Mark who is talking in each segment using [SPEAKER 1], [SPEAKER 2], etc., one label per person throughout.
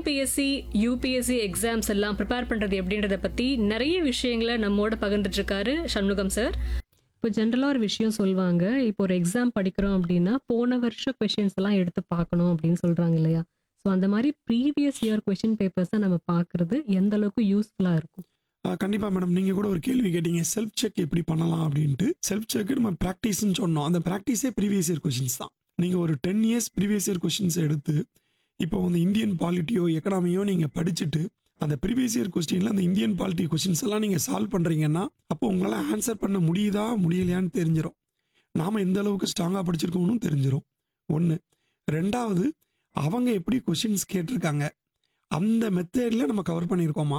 [SPEAKER 1] TNPSC UPSC exams எல்லாம் prepare பண்றது எப்படின்றத பத்தி நிறைய விஷயங்களை நம்மோட பகிர்ந்துட்டு இருக்காரு சண்முகம் சார் இப்போ ஜென்ரலாக ஒரு விஷயம் சொல்லுவாங்க இப்போ ஒரு எக்ஸாம் படிக்கிறோம் அப்படின்னா போன வருஷம் கொஷின்ஸ் எல்லாம் எடுத்து பார்க்கணும் அப்படின்னு சொல்றாங்க இல்லையா ஸோ அந்த மாதிரி ப்ரீவியஸ் இயர் கொஷின் பேப்பர்ஸை நம்ம பார்க்கறது எந்த அளவுக்கு யூஸ்ஃபுல்லாக இருக்கும்
[SPEAKER 2] ஆ, கண்டிப்பா மேடம் நீங்க கூட ஒரு கேள்வி கேட்டீங்க செல்ஃப் செக் எப்படி பண்ணலாம் அப்படின்ட்டு செல்ஃப் செக் நம்ம ப்ராக்டிஸ்னு சொன்னோம் அந்த ப்ராக்டிஸே ப்ரீவியஸ் இயர் கொஷின்ஸ் தான் நீங்க ஒரு ten years previous year questions எடுத்து இப்போ வந்து இந்தியன் பாலிட்டியோ எக்கனாமியோ நீங்க படிச்சுட்டு அந்த ப்ரீவியஸ் இயர் கொஸ்டின்ல அந்த இந்தியன் பாலிட்டி கொஷின்ஸ் எல்லாம் நீங்க சால்வ் பண்றீங்கன்னா அப்போ உங்களால ஆன்சர் பண்ண முடியுதா முடியலையான்னு தெரிஞ்சிடும் நாம எந்த அளவுக்கு ஸ்ட்ராங்கா படிச்சிருக்கோம்னு தெரிஞ்சிடும் ஒன்று ரெண்டாவது அவங்க எப்படி கொஷின்ஸ் கேட்டிருக்காங்க அந்த மெத்தட்ல நம்ம கவர் பண்ணியிருக்கோமா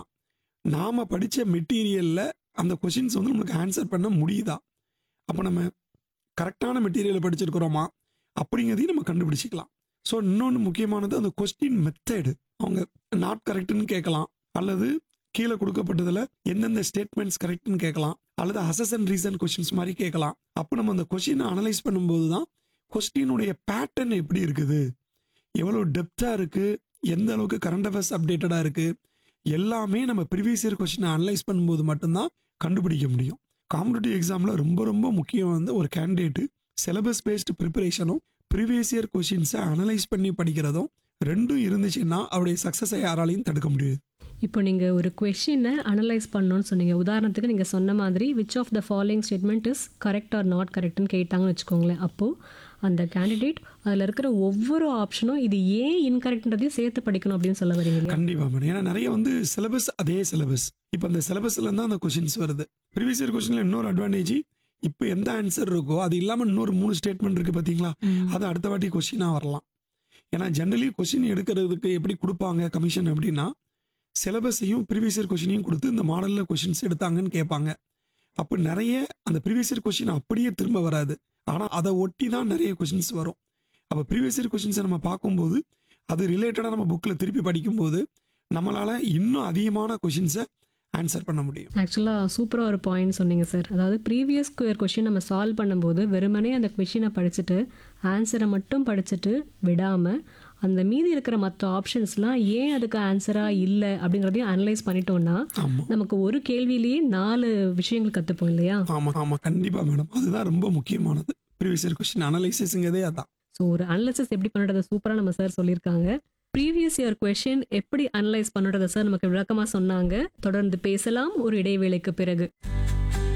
[SPEAKER 2] நாம படிச்ச மெட்டீரியல்ல அந்த கொஷின்ஸ் வந்து நம்மளுக்கு ஆன்சர் பண்ண முடியுதா அப்போ நம்ம கரெக்டான மெட்டீரியலை படிச்சிருக்கிறோமா அப்படிங்கிறதையும் நம்ம கண்டுபிடிச்சிக்கலாம் ஸோ இன்னொன்று முக்கியமானது அந்த கொஸ்டின் மெத்தடு அவங்க நாட் கரெக்ட்னு கேட்கலாம் அல்லது கீழே கொடுக்கப்பட்டதுல எந்தெந்த ஸ்டேட்மெண்ட்ஸ் கரெக்ட்னு கேட்கலாம் அல்லது அசஸ் அண்ட் ரீசன் கொஷின்ஸ் மாதிரி கேட்கலாம் அப்போ நம்ம அந்த கொஷினை அனலைஸ் பண்ணும்போது தான் கொஸ்டினுடைய பேட்டர்ன் எப்படி இருக்குது எவ்வளோ டெப்த்தாக இருக்குது எந்த அளவுக்கு கரண்ட் அஃபேர்ஸ் அப்டேட்டடாக இருக்குது எல்லாமே நம்ம ப்ரீவியஸ் இயர் கொஸ்டினை அனலைஸ் பண்ணும்போது மட்டும்தான் கண்டுபிடிக்க முடியும் காம்படிட்டிவ் எக்ஸாமில் ரொம்ப ரொம்ப முக்கியம் வந்து ஒரு கேண்டிடேட்டு சிலபஸ் பேஸ்டு ப்ரிப்பரேஷனும் ப்ரீவியஸ் இயர் கொஷின்ஸை அனலைஸ் பண்ணி படிக்கிறதும் ரெண்டும் இருந்துச்சுன்னா அவருடைய சக்ஸஸை யாராலையும் தடுக்க முடியாது
[SPEAKER 1] இப்போ நீங்க ஒரு கொஷினை அனலைஸ் பண்ணணும்னு சொன்னீங்க உதாரணத்துக்கு நீங்க சொன்ன மாதிரி which of the following statement is correct or not கரெக்ட்னு கேட்டாங்கன்னு வச்சுக்கோங்களேன் அப்போ அந்த கேண்டிடேட் அதில் இருக்கிற ஒவ்வொரு ஆப்ஷனும் இது ஏன் இன்கரெக்ட்ன்றதையும் சேர்த்து படிக்கணும் அப்படின்னு சொல்ல வரீங்க இல்லையா?
[SPEAKER 2] கண்டிப்பா மேடம் ஏன்னா நிறைய வந்து சிலபஸ் அதே சிலபஸ் இப்போ அந்த சிலபஸ்ல தான் அந்த கொஷின்ஸ் வருது ப்ரீவியஸ் இயர் கொஸ்டின்ல இன்னொரு அட்வான்டேஜ் இப்போ எந்த ஆன்சர் இருக்கோ அது இல்லாமல் இன்னொரு மூணு ஸ்டேட்மெண்ட் இருக்கு பார்த்தீங்களா அது அடுத்த வாட்டி கொஸ்டினாக வரலாம் ஏன்னா ஜென்ரலி கொஸ்டின் எடுக்கிறதுக்கு எப்படி கொடுப்பாங்க கமிஷன் அப்படின்னா சிலபஸையும் ப்ரீவியஸ் இயர் கொஸ்டினையும் கொடுத்து இந்த மாடலில் கொஷின்ஸ் எடுத்தாங்கன்னு கேட்பாங்க அப்போ நிறைய அந்த ப்ரீவியஸ் இயர் கொஸ்டின் அப்படியே திரும்ப வராது ஆனால் அதை ஒட்டி தான் நிறைய கொஷின்ஸ் வரும் அப்போ ப்ரீவியஸ் இயர் கொஷின்ஸை நம்ம பார்க்கும்போது அது ரிலேட்டடாக நம்ம புக்கில் திருப்பி படிக்கும்போது நம்மளால் இன்னும் அதிகமான கொஷின்ஸை ஆன்சர் பண்ண முடியும்
[SPEAKER 1] ஆக்சுவலாக சூப்பராக ஒரு பாயிண்ட் சொன்னீங்க சார் அதாவது ப்ரீவியஸ் கொஷின் நம்ம சால்வ் பண்ணும்போது வெறுமனே அந்த கொஷினை படிச்சுட்டு ஆன்சரை மட்டும் படிச்சுட்டு விடாமல் அந்த மீதி இருக்கிற மற்ற ஆப்ஷன்ஸ்லாம் ஏன் அதுக்கு ஆன்சராக இல்லை அப்படிங்கிறதையும் அனலைஸ் பண்ணிட்டோம்னா
[SPEAKER 2] ஆமாம்
[SPEAKER 1] நமக்கு ஒரு கேள்வியிலேயே நாலு விஷயங்கள் கற்றுப்போம் இல்லையா
[SPEAKER 2] ஆமாம் ஆமாம் கண்டிப்பாக மேடம் அதுதான் ரொம்ப முக்கியமானது ப்ரீவியஸ் இயர் கொஸ்டின் அனலைசிஸுங்கிறதே அதான்
[SPEAKER 1] ஸோ ஒரு அனலிசிஸ் எப்படி பண்ணுறதை சூப்பராக நம்ம சார் சொல்லியிருக்காங்க ப்ரீவியஸ் இயர் கொஷின் எப்படி அனலைஸ் பண்ணுறதை சார் நமக்கு விளக்கமாக சொன்னாங்க தொடர்ந்து பேசலாம் ஒரு இடைவேளைக்கு பிறகு